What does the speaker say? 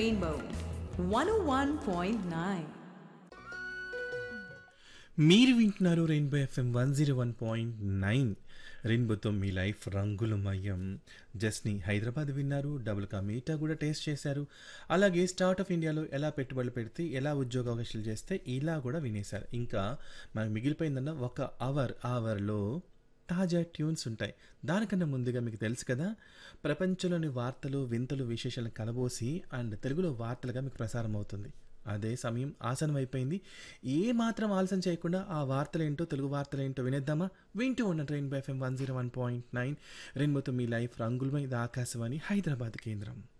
Rainbow 101.9. మీరు వింటున్నారు rainbow FM one zero one point nine రెయిన్బోతో మీ లైఫ్ రంగులమయం జస్ని హైదరాబాద్ విన్నారు డబుల్ కా మీటా కూడా టేస్ట్ చేశారు అలాగే స్టార్ట్ ఆఫ్ ఇండియాలో ఎలా పెట్టుబడులు పెడితే ఎలా ఉద్యోగ అవకాశాలు చేస్తే ఇలా కూడా వినేశారు ఇంకా మనకు మిగిలిపోయిందన్న ఒక అవర్ అవర్లో తాజా ట్యూన్స్ ఉంటాయి దానికన్నా ముందుగా మీకు తెలుసు కదా ప్రపంచంలోని వార్తలు వింతలు విశేషాలను కలబోసి అండ్ తెలుగులో వార్తలుగా మీకు ప్రసారం అవుతుంది అదే సమయం ఆసనం అయిపోయింది ఏ మాత్రం ఆలస్యం చేయకుండా ఆ వార్తలేంటో తెలుగు వార్తలేంటో వినేద్దామా వింటూ ఉన్న ట్రైన్ బై FM one zero one point nine రెయిన్బోతో మీ లైఫ్ రంగులమై ఇది ఆకాశవాణి హైదరాబాద్ కేంద్రం